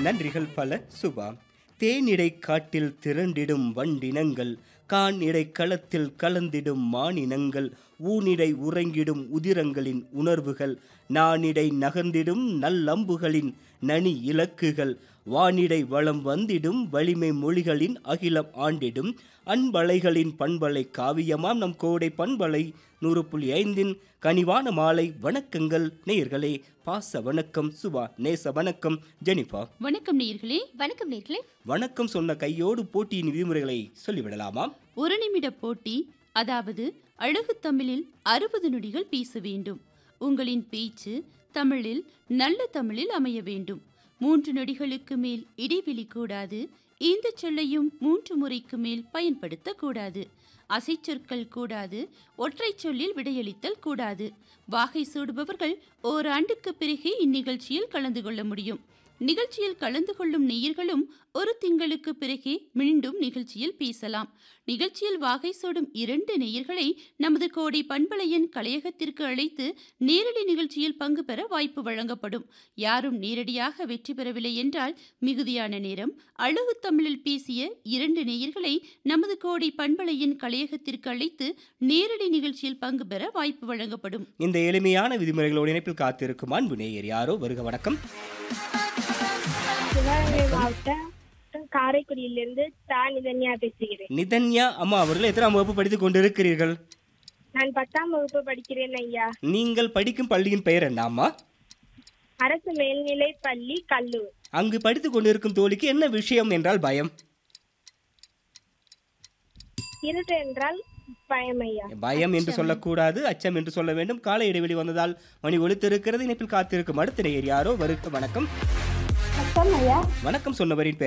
நன்றிகள் பல சுபா தேனிடை காட்டில் திரண்டிடும் வண்டினங்கள் கான் இடை களத்தில் கலந்திடும் மானினங்கள் ஊனிடை உறங்கிடும் உதிரங்களின் உணர்வுகள் நானிடை நகர்ந்திடும் நல்லம்புகளின் நனி இலக்குகள் வானிடை வளம் வந்திடும் வலிமை மொழிகளின் அகிலம் ஆண்டிடும் அன்பலைகளின் பண்பலை காவியமாம் நம் கோடை பண்பலை நூறு புள்ளி ஐந்தின் கனிவான மாலை வணக்கங்கள் நேயர்களே பாச வணக்கம் சுபா நேச வணக்கம் ஜெனிஃபா வணக்கம் நேயர்களே வணக்கம் நேர்களே வணக்கம் சொன்ன கையோடு போட்டியின் விதிமுறைகளை சொல்லிவிடலாமா ஒரு நிமிட போட்டி அதாவது அழகு தமிழில் அறுபது நொடிகள் பேச வேண்டும் உங்களின் பேச்சு தமிழில் நல்ல தமிழில் அமைய வேண்டும் மூன்று நொடிகளுக்கு மேல் இடைவெளி கூடாது இந்த சொல்லையும் மூன்று முறைக்கு மேல் பயன்படுத்தக்கூடாது அசைச்சொற்கள் கூடாது ஒற்றை சொல்லில் விடையளித்தல் கூடாது வாகை சூடுபவர்கள் ஓராண்டுக்கு பிறகே இந்நிகழ்ச்சியில் கலந்து கொள்ள முடியும் நிகழ்ச்சியில் கலந்து கொள்ளும் நேயர்களும் ஒரு திங்களுக்கு பிறகே மீண்டும் நிகழ்ச்சியில் பேசலாம் நிகழ்ச்சியில் வாகை சூடும் இரண்டு நேயர்களை நமது கோடை பண்பலையன் கலையகத்திற்கு அழைத்து நேரடி நிகழ்ச்சியில் பங்கு பெற வாய்ப்பு வழங்கப்படும் யாரும் நேரடியாக வெற்றி பெறவில்லை என்றால் மிகுதியான நேரம் அழகு தமிழில் பேசிய இரண்டு நேயர்களை நமது கோடை பண்பலையின் கலையகத்திற்கு அழைத்து நேரடி நிகழ்ச்சியில் பங்கு பெற வாய்ப்பு வழங்கப்படும் இந்த எளிமையான விதிமுறைகளோடு இணைப்பில் காத்திருக்கும் அன்பு நேயர் யாரோ வருக வணக்கம் சிவகங்கை மாவட்டம் காரைக்குடியிலிருந்து தா நிதன்யா பேசுகிறேன் நிதன்யா அம்மா அவர்கள் எத்தனாம் வகுப்பு படித்துக் கொண்டிருக்கிறீர்கள் நான் பத்தாம் வகுப்பு படிக்கிறேன் ஐயா நீங்கள் படிக்கும் பள்ளியின் பெயர் என்ன அம்மா அரசு மேல்நிலை பள்ளி கல்லூர் அங்கு படித்துக் கொண்டிருக்கும் தோழிக்கு என்ன விஷயம் என்றால் பயம் இருட்டு என்றால் பயம் ஐயா பயம் என்று சொல்லக்கூடாது அச்சம் என்று சொல்ல வேண்டும் கால இடைவெளி வந்ததால் மணி ஒலித்திருக்கிறது இணைப்பில் காத்திருக்கும் அடுத்த நேயர் யாரோ வருக வணக்கம் ஐயா வணக்கம் சொன்னவரின் பெயர்